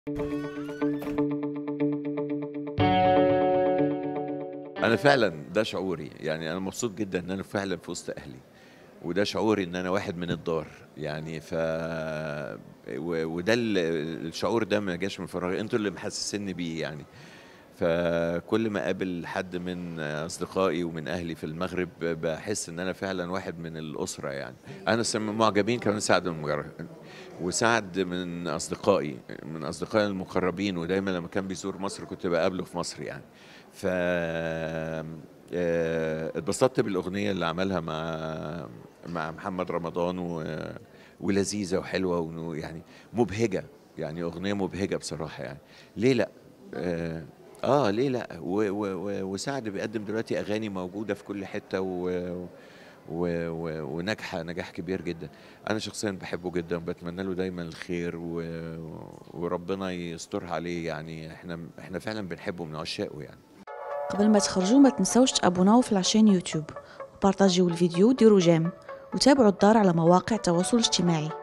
أنا فعلًا ده شعوري، يعني أنا مبسوط جدًا إن أنا فعلًا في وسط أهلي، وده شعوري إن أنا واحد من الدار، يعني ف و وده ال الشعور ده ما جاش من فراغ، أنتم اللي محسسينّي بيه يعني، فكل ما أقابل حد من أصدقائي ومن أهلي في المغرب باحس إن أنا فعلًا واحد من الأسرة يعني، أنا س معجبين كمان سعد المجرد وسعد من أصدقائي، من أصدقائي المقربين، ودايمًا لمّا كان بيزور مصر كنت باقابله في مصر يعني، ف آمم، آآ، اتبسطت بالأغنية اللي عملها مع مع محمد رمضان و ولذيذة وحلوة وإنه يعني مبهجة، يعني أغنية مبهجة بصراحة يعني، ليه لأ؟ آآ، آه ليه لأ؟ و و و وسعد بيقدّم دلوقتي أغاني موجودة في كل حتة و و و وناجحة نجاح كبير جدًا، أنا شخصيًا باحبه جدًا وباتمنى له دايمًا الخير و وربنا يسترها عليه يعني، إحنا إحنا فعلًا بنحبه من عشاقه يعني. قبل ما تخرجوا ما تنسوش تابوناو في لاشين يوتيوب وبارطاجيو الفيديو وديروا جيم وتابعوا الدار على مواقع التواصل الاجتماعي